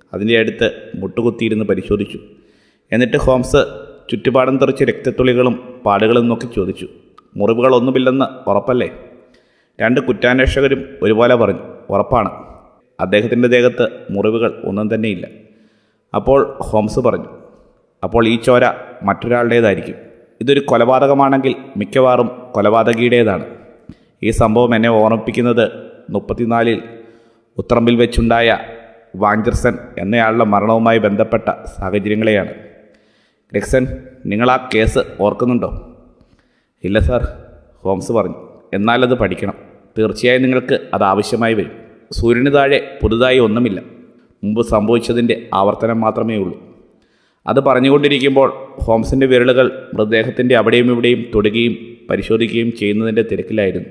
അതിൻ്റെ അടുത്ത് മുട്ടുകുത്തിയിരുന്ന് പരിശോധിച്ചു എന്നിട്ട് ഹോംസ് ചുറ്റുപാടും തെറിച്ച രക്തത്തുള്ളികളും പാടുകളും നോക്കി ചോദിച്ചു മുറിവുകളൊന്നുമില്ലെന്ന് ഉറപ്പല്ലേ രണ്ട് കുറ്റാന്വേഷകരും ഒരുപോലെ പറഞ്ഞു ഉറപ്പാണ് അദ്ദേഹത്തിൻ്റെ ദേഹത്ത് മുറിവുകൾ ഒന്നും തന്നെയില്ല അപ്പോൾ ഹോംസ് പറഞ്ഞു അപ്പോൾ ഈ ചോര മറ്റൊരാളുടേതായിരിക്കും ഇതൊരു കൊലപാതകമാണെങ്കിൽ മിക്കവാറും കൊലപാതകിയുടേതാണ് ഈ സംഭവം എന്നെ ഓർമ്മിപ്പിക്കുന്നത് മുപ്പത്തിനാലിൽ ഉത്തറമ്പിൽ വെച്ചുണ്ടായ വാഞ്ചർസൺ എന്നയാളുടെ മരണവുമായി ബന്ധപ്പെട്ട സാഹചര്യങ്ങളെയാണ് ഗ്രെക്സൺ നിങ്ങൾ ആ കേസ് ഓർക്കുന്നുണ്ടോ ഇല്ല സാർ ഹോംസ് പറഞ്ഞു എന്നാലത് പഠിക്കണം തീർച്ചയായും നിങ്ങൾക്ക് അത് ആവശ്യമായി വരും സൂര്യന് താഴെ പുതുതായി ഒന്നുമില്ല മുമ്പ് സംഭവിച്ചതിൻ്റെ ആവർത്തനം മാത്രമേ ഉള്ളൂ അത് പറഞ്ഞുകൊണ്ടിരിക്കുമ്പോൾ ഹോംസിൻ്റെ വിരലുകൾ മൃതദേഹത്തിൻ്റെ അവിടെയും ഇവിടെയും തൊടുകയും പരിശോധിക്കുകയും ചെയ്യുന്നതിൻ്റെ തിരക്കിലായിരുന്നു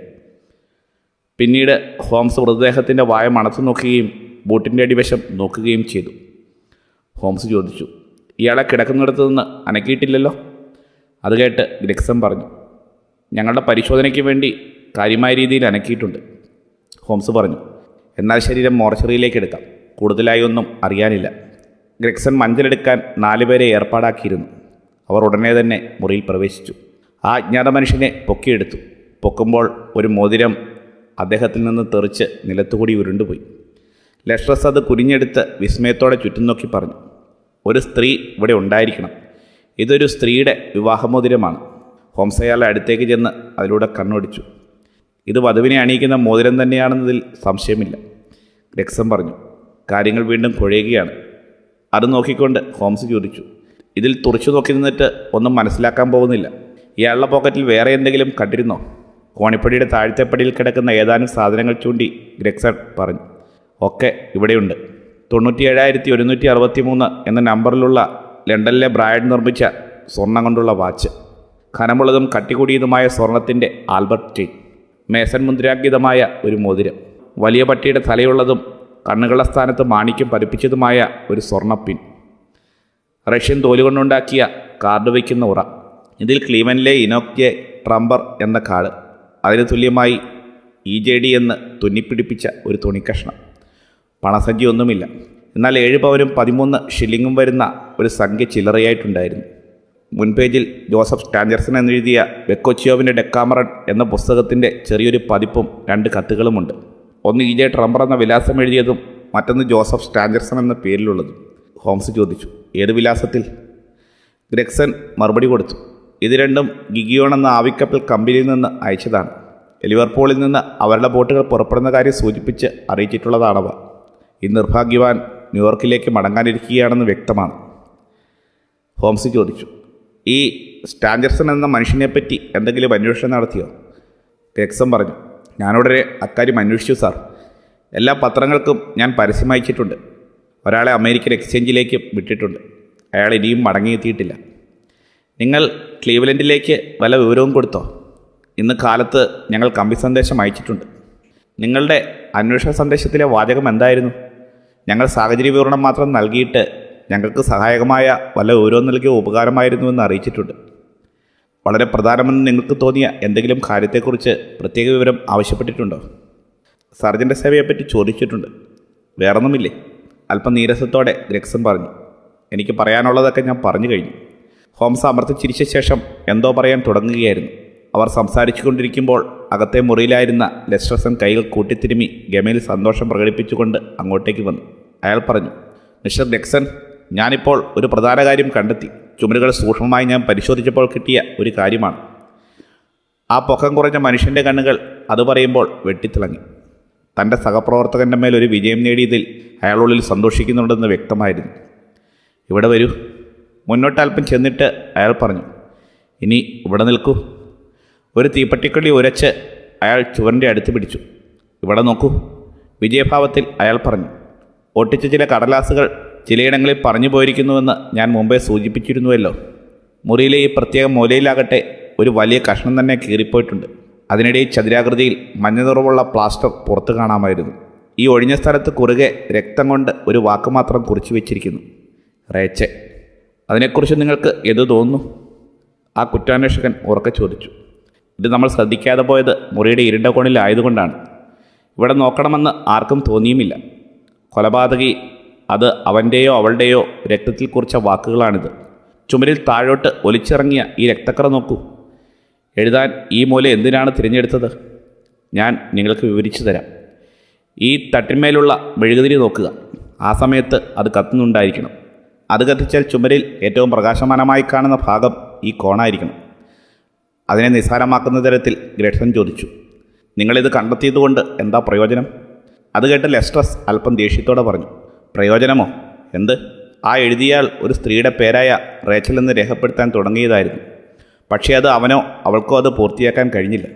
പിന്നീട് ഹോംസ് മൃതദേഹത്തിൻ്റെ വായ മണത്തു നോക്കുകയും ബൂട്ടിൻ്റെ അടിവശം നോക്കുകയും ചെയ്തു ഹോംസ് ചോദിച്ചു ഇയാളെ കിടക്കുന്നിടത്ത് നിന്ന് അനക്കിയിട്ടില്ലല്ലോ അത് കേട്ട് ഗ്രിക്സൺ പറഞ്ഞു ഞങ്ങളുടെ പരിശോധനയ്ക്ക് വേണ്ടി കാര്യമായ രീതിയിൽ അനക്കിയിട്ടുണ്ട് ഹോംസ് പറഞ്ഞു എന്നാൽ ശരീരം മോർച്ചറിയിലേക്ക് എടുക്കാം കൂടുതലായി ഒന്നും അറിയാനില്ല ഗ്രെക്സൺ മഞ്ചലെടുക്കാൻ നാലുപേരെ ഏർപ്പാടാക്കിയിരുന്നു അവർ ഉടനെ തന്നെ മുറിയിൽ പ്രവേശിച്ചു ആ അജ്ഞാത മനുഷ്യനെ പൊക്കിയെടുത്തു പൊക്കുമ്പോൾ ഒരു മോതിരം അദ്ദേഹത്തിൽ നിന്ന് തെറിച്ച് നിലത്തുകൂടി ഉരുണ്ടുപോയി ലഷ്റസ് അത് കുനിഞ്ഞെടുത്ത് വിസ്മയത്തോടെ ചുറ്റും നോക്കി പറഞ്ഞു ഒരു സ്ത്രീ ഇവിടെ ഉണ്ടായിരിക്കണം ഇതൊരു സ്ത്രീയുടെ വിവാഹമോതിരമാണ് ഹോംസ് അയാളുടെ അടുത്തേക്ക് ചെന്ന് അതിലൂടെ കണ്ണോടിച്ചു ഇത് വധുവിനെ അണിയിക്കുന്ന മോതിരം തന്നെയാണെന്നതിൽ സംശയമില്ല രക്സം പറഞ്ഞു കാര്യങ്ങൾ വീണ്ടും കുഴയുകയാണ് അത് നോക്കിക്കൊണ്ട് ഹോംസ് ചോദിച്ചു ഇതിൽ തുറച്ചു നോക്കി നിന്നിട്ട് ഒന്നും മനസ്സിലാക്കാൻ പോകുന്നില്ല ഇയാളുടെ പോക്കറ്റിൽ വേറെ എന്തെങ്കിലും കണ്ടിരുന്നോ കോണിപ്പടിയുടെ താഴ്ത്തപ്പടിയിൽ കിടക്കുന്ന ഏതാനും സാധനങ്ങൾ ചൂണ്ടി ഗ്രെക്സൺ പറഞ്ഞു ഒക്കെ ഇവിടെയുണ്ട് തൊണ്ണൂറ്റിയേഴായിരത്തി ഒരുന്നൂറ്റി അറുപത്തി മൂന്ന് എന്ന നമ്പറിലുള്ള ലണ്ടനിലെ ബ്രായഡ് നിർമ്മിച്ച സ്വർണം കൊണ്ടുള്ള വാച്ച് ഖനമുള്ളതും കട്ടികൂടിയതുമായ സ്വർണത്തിൻ്റെ ആൽബർട്ട് ചെയിൻ മേസൻ മുദ്രാങ്കിതമായ ഒരു മോതിരം വലിയ പട്ടിയുടെ തലയുള്ളതും കണ്ണുകളുടെ സ്ഥാനത്ത് മാണിക്യം പതിപ്പിച്ചതുമായ ഒരു സ്വർണ്ണപ്പിൻ റഷ്യൻ തോലുകൊണ്ടുണ്ടാക്കിയ കാർഡ് വയ്ക്കുന്ന ഉറ ഇതിൽ ക്ലീവനിലെ ഇനോക്യെ ട്രംബർ എന്ന കാർഡ് അതിന് തുല്യമായി ഇ ജെ ഡി എന്ന് തുന്നിപ്പിടിപ്പിച്ച ഒരു തുണിക്കഷ്ണം പണസഞ്ചി ഒന്നുമില്ല എന്നാൽ ഏഴ് പവനും പതിമൂന്ന് ഷില്ലിങ്ങും വരുന്ന ഒരു സംഖ്യ ചില്ലറയായിട്ടുണ്ടായിരുന്നു മുൻപേജിൽ ജോസഫ് സ്റ്റാൻജർസൺ എന്നെഴുതിയ വെക്കോച്ചിയോവിൻ്റെ ഡെക്കാമറൺ എന്ന പുസ്തകത്തിൻ്റെ ചെറിയൊരു പതിപ്പും രണ്ട് കത്തുകളുമുണ്ട് ഒന്ന് ഇ ജെ ട്രംബർ എന്ന വിലാസം എഴുതിയതും മറ്റൊന്ന് ജോസഫ് സ്റ്റാൻജർസൺ എന്ന പേരിലുള്ളതും ഹോംസ് ചോദിച്ചു ഏത് വിലാസത്തിൽ ഗ്രെക്സൺ മറുപടി കൊടുത്തു ഇത് രണ്ടും ഗിഗിയോൺ എന്ന ആവിക്കപ്പൽ കമ്പനിയിൽ നിന്ന് അയച്ചതാണ് ലിവർപൂളിൽ നിന്ന് അവരുടെ ബോട്ടുകൾ പുറപ്പെടുന്ന കാര്യം സൂചിപ്പിച്ച് അറിയിച്ചിട്ടുള്ളതാണവ ഈ നിർഭാഗ്യവാൻ ന്യൂയോർക്കിലേക്ക് മടങ്ങാനിരിക്കുകയാണെന്ന് വ്യക്തമാണ് ഹോംസ് ചോദിച്ചു ഈ സ്റ്റാൻജർസൺ എന്ന മനുഷ്യനെപ്പറ്റി എന്തെങ്കിലും അന്വേഷണം നടത്തിയോ ഗ്രെക്സം പറഞ്ഞു ഞാനുടനെ അക്കാര്യം അന്വേഷിച്ചു സാർ എല്ലാ പത്രങ്ങൾക്കും ഞാൻ പരസ്യം അയച്ചിട്ടുണ്ട് ഒരാളെ അമേരിക്കൻ എക്സ്ചേഞ്ചിലേക്ക് വിട്ടിട്ടുണ്ട് അയാൾ ഇനിയും മടങ്ങിയെത്തിയിട്ടില്ല നിങ്ങൾ ക്ലീവലൻഡിലേക്ക് വല്ല വിവരവും കൊടുത്തോ ഇന്ന് കാലത്ത് ഞങ്ങൾ കമ്പി സന്ദേശം അയച്ചിട്ടുണ്ട് നിങ്ങളുടെ അന്വേഷണ സന്ദേശത്തിലെ വാചകം എന്തായിരുന്നു ഞങ്ങൾ സാഹചര്യ വിവരണം മാത്രം നൽകിയിട്ട് ഞങ്ങൾക്ക് സഹായകമായ വല്ല വിവരവും നൽകിയ ഉപകാരമായിരുന്നുവെന്ന് അറിയിച്ചിട്ടുണ്ട് വളരെ പ്രധാനമെന്ന് നിങ്ങൾക്ക് തോന്നിയ എന്തെങ്കിലും കാര്യത്തെക്കുറിച്ച് പ്രത്യേക വിവരം ആവശ്യപ്പെട്ടിട്ടുണ്ടോ സർജൻ്റെ സേവയെപ്പറ്റി ചോദിച്ചിട്ടുണ്ട് വേറൊന്നുമില്ലേ അല്പം നീരസത്തോടെ ഗ്രക്സൺ പറഞ്ഞു എനിക്ക് പറയാനുള്ളതൊക്കെ ഞാൻ പറഞ്ഞു കഴിഞ്ഞു ഹോംസ് അമർത്തി ചിരിച്ച ശേഷം എന്തോ പറയാൻ തുടങ്ങുകയായിരുന്നു അവർ സംസാരിച്ചു കൊണ്ടിരിക്കുമ്പോൾ അകത്തെ മുറിയിലായിരുന്ന ലെസ്ട്രസൻ കൈകൾ കൂട്ടിത്തിരുമി ഗമയിൽ സന്തോഷം പ്രകടിപ്പിച്ചുകൊണ്ട് അങ്ങോട്ടേക്ക് വന്നു അയാൾ പറഞ്ഞു മിസ്റ്റർ ഗ്രക്സൺ ഞാനിപ്പോൾ ഒരു പ്രധാന കാര്യം കണ്ടെത്തി ചുമരുകൾ സൂക്ഷ്മമായി ഞാൻ പരിശോധിച്ചപ്പോൾ കിട്ടിയ ഒരു കാര്യമാണ് ആ പൊക്കം കുറഞ്ഞ മനുഷ്യൻ്റെ കണ്ണുകൾ അത് പറയുമ്പോൾ വെട്ടിത്തിളങ്ങി തൻ്റെ സഹപ്രവർത്തകൻ്റെ മേൽ ഒരു വിജയം നേടിയതിൽ അയാളുള്ളിൽ സന്തോഷിക്കുന്നുണ്ടെന്ന് വ്യക്തമായിരുന്നു ഇവിടെ വരൂ മുന്നോട്ട് അല്പം ചെന്നിട്ട് അയാൾ പറഞ്ഞു ഇനി ഇവിടെ നിൽക്കൂ ഒരു തീപ്പട്ടിക്കള്ളി ഉരച്ച് അയാൾ ചുവരിൻ്റെ അടുത്ത് പിടിച്ചു ഇവിടെ നോക്കൂ വിജയഭാവത്തിൽ അയാൾ പറഞ്ഞു ഒട്ടിച്ച ചില കടലാസുകൾ ചിലയിടങ്ങളിൽ പറഞ്ഞു പോയിരിക്കുന്നുവെന്ന് ഞാൻ മുമ്പേ സൂചിപ്പിച്ചിരുന്നുവല്ലോ മുറിയിലെ ഈ പ്രത്യേക മൂലയിലാകട്ടെ ഒരു വലിയ കഷ്ണം തന്നെ കീറിപ്പോയിട്ടുണ്ട് അതിനിടെ ചതുരാകൃതിയിൽ മഞ്ഞ നിറമുള്ള പ്ലാസ്റ്റർ പുറത്തു കാണാമായിരുന്നു ഈ ഒഴിഞ്ഞ സ്ഥലത്ത് കുറുകെ രക്തം കൊണ്ട് ഒരു വാക്ക് മാത്രം കുറിച്ചു വെച്ചിരിക്കുന്നു റേച്ചെ അതിനെക്കുറിച്ച് നിങ്ങൾക്ക് എന്ത് തോന്നുന്നു ആ കുറ്റാന്വേഷകൻ ഉറക്കെ ചോദിച്ചു ഇത് നമ്മൾ ശ്രദ്ധിക്കാതെ പോയത് മുറിയുടെ ഇരുണ്ട കോണിലായതുകൊണ്ടാണ് ഇവിടെ നോക്കണമെന്ന് ആർക്കും തോന്നിയുമില്ല കൊലപാതകി അത് അവൻ്റെയോ അവളുടെയോ രക്തത്തിൽ കുറിച്ച വാക്കുകളാണിത് ചുമരിൽ താഴോട്ട് ഒലിച്ചിറങ്ങിയ ഈ രക്തക്കറ നോക്കൂ എഴുതാൻ ഈ മൂല എന്തിനാണ് തിരഞ്ഞെടുത്തത് ഞാൻ നിങ്ങൾക്ക് വിവരിച്ചു തരാം ഈ തട്ടിന്മേലുള്ള മെഴുകുതിരി നോക്കുക ആ സമയത്ത് അത് കത്തുന്നുണ്ടായിരിക്കണം അത് കത്തിച്ചാൽ ചുമരിൽ ഏറ്റവും പ്രകാശമാനമായി കാണുന്ന ഭാഗം ഈ കോണായിരിക്കണം അതിനെ നിസ്സാരമാക്കുന്ന തരത്തിൽ ഗ്രേഡ്സൺ ചോദിച്ചു നിങ്ങളിത് കണ്ടെത്തിയതുകൊണ്ട് എന്താ പ്രയോജനം അത് കേട്ട് ലെസ്ട്രസ് അല്പം ദേഷ്യത്തോടെ പറഞ്ഞു പ്രയോജനമോ എന്ത് ആ എഴുതിയാൽ ഒരു സ്ത്രീയുടെ പേരായ റേച്ചൽ എന്ന് രേഖപ്പെടുത്താൻ തുടങ്ങിയതായിരുന്നു പക്ഷേ അത് അവനോ അവൾക്കോ അത് പൂർത്തിയാക്കാൻ കഴിഞ്ഞില്ല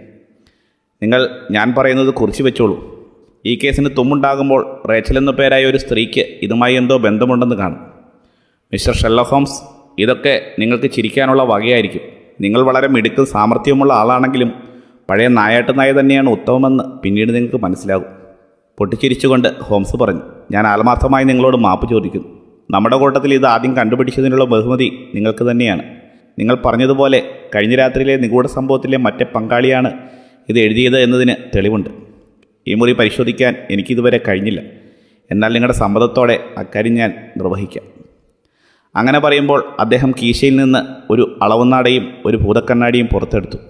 നിങ്ങൾ ഞാൻ പറയുന്നത് കുറിച്ച് വെച്ചോളൂ ഈ കേസിന് തുമ്മുണ്ടാകുമ്പോൾ റേച്ചൽ എന്ന പേരായ ഒരു സ്ത്രീക്ക് ഇതുമായി എന്തോ ബന്ധമുണ്ടെന്ന് കാണും മിസ്റ്റർ ഷെല്ലോ ഹോംസ് ഇതൊക്കെ നിങ്ങൾക്ക് ചിരിക്കാനുള്ള വകയായിരിക്കും നിങ്ങൾ വളരെ മിടുക്കും സാമർഥ്യമുള്ള ആളാണെങ്കിലും പഴയ നായാട്ട് നായ തന്നെയാണ് ഉത്തമമെന്ന് പിന്നീട് നിങ്ങൾക്ക് മനസ്സിലാകും പൊട്ടിച്ചിരിച്ചുകൊണ്ട് ഹോംസ് പറഞ്ഞു ഞാൻ ആത്മാർത്ഥമായി നിങ്ങളോട് മാപ്പ് ചോദിക്കുന്നു നമ്മുടെ കൂട്ടത്തിൽ ഇത് ആദ്യം കണ്ടുപിടിച്ചതിനുള്ള ബഹുമതി നിങ്ങൾക്ക് തന്നെയാണ് നിങ്ങൾ പറഞ്ഞതുപോലെ കഴിഞ്ഞ രാത്രിയിലെ നിഗൂഢ സംഭവത്തിലെ മറ്റേ പങ്കാളിയാണ് ഇത് എഴുതിയത് എന്നതിന് തെളിവുണ്ട് ഈ മുറി പരിശോധിക്കാൻ എനിക്കിതുവരെ കഴിഞ്ഞില്ല എന്നാൽ നിങ്ങളുടെ സമ്മതത്തോടെ അക്കാര്യം ഞാൻ നിർവഹിക്കാം അങ്ങനെ പറയുമ്പോൾ അദ്ദേഹം കീശയിൽ നിന്ന് ഒരു അളവുനാടയും ഒരു ഭൂതക്കണ്ണാടിയും പുറത്തെടുത്തു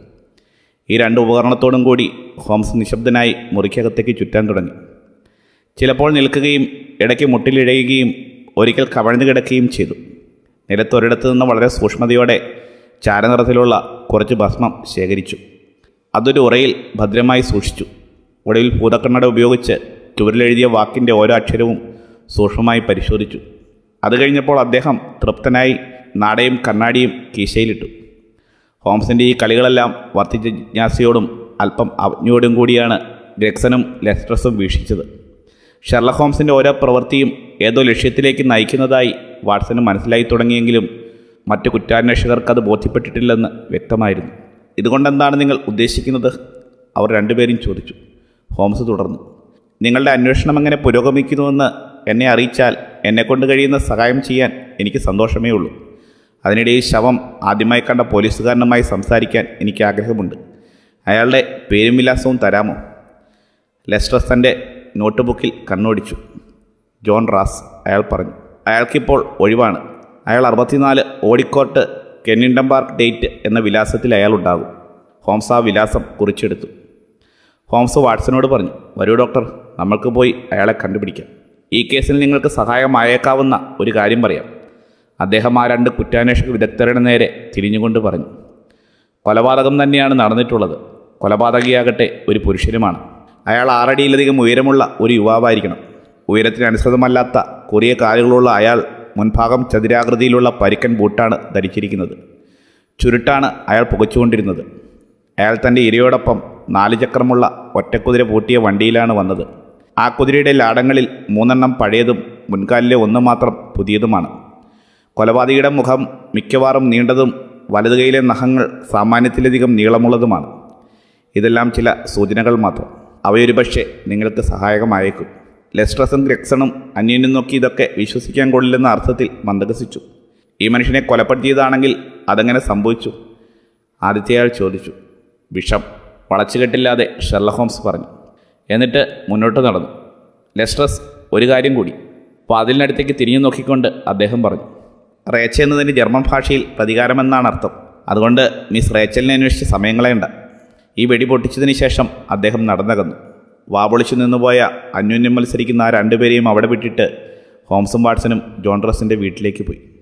ഈ രണ്ട് ഉപകരണത്തോടും കൂടി ഹോംസ് നിശബ്ദനായി മുറിക്കകത്തേക്ക് ചുറ്റാൻ തുടങ്ങി ചിലപ്പോൾ നിൽക്കുകയും ഇടയ്ക്ക് മുട്ടിലിഴയുകയും ഒരിക്കൽ കവഴ്ന്നു കിടക്കുകയും ചെയ്തു നിലത്തൊരിടത്ത് നിന്ന് വളരെ സൂക്ഷ്മതയോടെ ചാരനിറത്തിലുള്ള കുറച്ച് ഭസ്മം ശേഖരിച്ചു അതൊരു ഉറയിൽ ഭദ്രമായി സൂക്ഷിച്ചു ഒടുവിൽ ഭൂതക്കണ്ണട ഉപയോഗിച്ച് ചുവരിലെഴുതിയ വാക്കിൻ്റെ ഓരോ അക്ഷരവും സൂക്ഷ്മമായി പരിശോധിച്ചു അത് കഴിഞ്ഞപ്പോൾ അദ്ദേഹം തൃപ്തനായി നാടയും കണ്ണാടിയും കീശയിലിട്ടു ഹോംസിൻ്റെ ഈ കളികളെല്ലാം വർദ്ധിച്ച ജിജ്ഞാസയോടും അല്പം അവജ്ഞയോടും കൂടിയാണ് ഗ്രക്സനും ലെസ്ട്രസും വീക്ഷിച്ചത് ഷെർലക് ഹോംസിൻ്റെ ഓരോ പ്രവൃത്തിയും ഏതോ ലക്ഷ്യത്തിലേക്ക് നയിക്കുന്നതായി വാട്സന് മനസ്സിലായി തുടങ്ങിയെങ്കിലും മറ്റു കുറ്റാന്വേഷകർക്ക് അത് ബോധ്യപ്പെട്ടിട്ടില്ലെന്ന് വ്യക്തമായിരുന്നു ഇതുകൊണ്ടെന്താണ് നിങ്ങൾ ഉദ്ദേശിക്കുന്നത് അവർ രണ്ടുപേരും ചോദിച്ചു ഹോംസ് തുടർന്നു നിങ്ങളുടെ അന്വേഷണം എങ്ങനെ പുരോഗമിക്കുന്നുവെന്ന് എന്നെ അറിയിച്ചാൽ എന്നെക്കൊണ്ട് കഴിയുന്ന സഹായം ചെയ്യാൻ എനിക്ക് സന്തോഷമേ ഉള്ളൂ അതിനിടയിൽ ശവം ആദ്യമായി കണ്ട പോലീസുകാരനുമായി സംസാരിക്കാൻ എനിക്ക് ആഗ്രഹമുണ്ട് അയാളുടെ പേരും വിലാസവും തരാമോ ലെസ്ട്രസ് തൻ്റെ നോട്ട് ബുക്കിൽ കണ്ണോടിച്ചു ജോൺ റാസ് അയാൾ പറഞ്ഞു അയാൾക്കിപ്പോൾ ഒഴിവാണ് അയാൾ അറുപത്തിനാല് ഓടിക്കോട്ട് കെന്നിൻഡം പാർക്ക് ഡേറ്റ് എന്ന വിലാസത്തിൽ അയാൾ ഉണ്ടാകും ഹോംസ് ആ വിലാസം കുറിച്ചെടുത്തു ഹോംസ് വാട്സനോട് പറഞ്ഞു വരൂ ഡോക്ടർ നമ്മൾക്ക് പോയി അയാളെ കണ്ടുപിടിക്കാം ഈ കേസിൽ നിങ്ങൾക്ക് സഹായമായേക്കാവുന്ന ഒരു കാര്യം പറയാം അദ്ദേഹം ആ രണ്ട് കുറ്റാന്വേഷക വിദഗ്ധരുടെ നേരെ തിരിഞ്ഞുകൊണ്ട് പറഞ്ഞു കൊലപാതകം തന്നെയാണ് നടന്നിട്ടുള്ളത് കൊലപാതകിയാകട്ടെ ഒരു പുരുഷനുമാണ് അയാൾ ആറടിയിലധികം ഉയരമുള്ള ഒരു യുവാവായിരിക്കണം ഉയരത്തിനനുസൃതമല്ലാത്ത കുറിയ കാലുകളുള്ള അയാൾ മുൻഭാഗം ചതുരാകൃതിയിലുള്ള പരിക്കൻ ബൂട്ടാണ് ധരിച്ചിരിക്കുന്നത് ചുരുട്ടാണ് അയാൾ പുകച്ചുകൊണ്ടിരുന്നത് അയാൾ തൻ്റെ ഇരയോടൊപ്പം നാല് ചക്രമുള്ള ഒറ്റക്കുതിര പൂട്ടിയ വണ്ടിയിലാണ് വന്നത് ആ കുതിരയുടെ ലാടങ്ങളിൽ മൂന്നെണ്ണം പഴയതും മുൻകാലിലെ ഒന്ന് മാത്രം പുതിയതുമാണ് കൊലപാതകിയുടെ മുഖം മിക്കവാറും നീണ്ടതും വലതു കൈയിലെ നഖങ്ങൾ സാമാന്യത്തിലധികം നീളമുള്ളതുമാണ് ഇതെല്ലാം ചില സൂചനകൾ മാത്രം അവയൊരു പക്ഷേ നിങ്ങൾക്ക് സഹായകമായേക്കും ലെസ്ട്രസും ഗ്രക്സണും അന്യനും നോക്കി ഇതൊക്കെ വിശ്വസിക്കാൻ കൊള്ളില്ലെന്ന അർത്ഥത്തിൽ മന്ദഗസിച്ചു ഈ മനുഷ്യനെ കൊലപ്പെടുത്തിയതാണെങ്കിൽ അതെങ്ങനെ സംഭവിച്ചു ആദ്യത്തെയാൾ ചോദിച്ചു വിഷം വളച്ചുകെട്ടില്ലാതെ ഷെർല ഹോംസ് പറഞ്ഞു എന്നിട്ട് മുന്നോട്ട് നടന്നു ലെസ്ട്രസ് ഒരു കാര്യം കൂടി വാതിലിനടുത്തേക്ക് തിരിഞ്ഞു നോക്കിക്കൊണ്ട് അദ്ദേഹം പറഞ്ഞു റേച്ച എന്നതിന് ജർമ്മൻ ഭാഷയിൽ പ്രതികാരമെന്നാണ് അർത്ഥം അതുകൊണ്ട് മിസ് റേച്ചലിനെ അന്വേഷിച്ച് സമയം കളയണ്ട ഈ വെടി പൊട്ടിച്ചതിന് ശേഷം അദ്ദേഹം നടന്നകന്നു വാപൊളിച്ചു നിന്നുപോയ അന്യോന്യം മത്സരിക്കുന്ന ആ രണ്ടുപേരെയും അവിടെ വിട്ടിട്ട് ഹോംസും വാട്സനും ജോൺ റസിൻ്റെ വീട്ടിലേക്ക് പോയി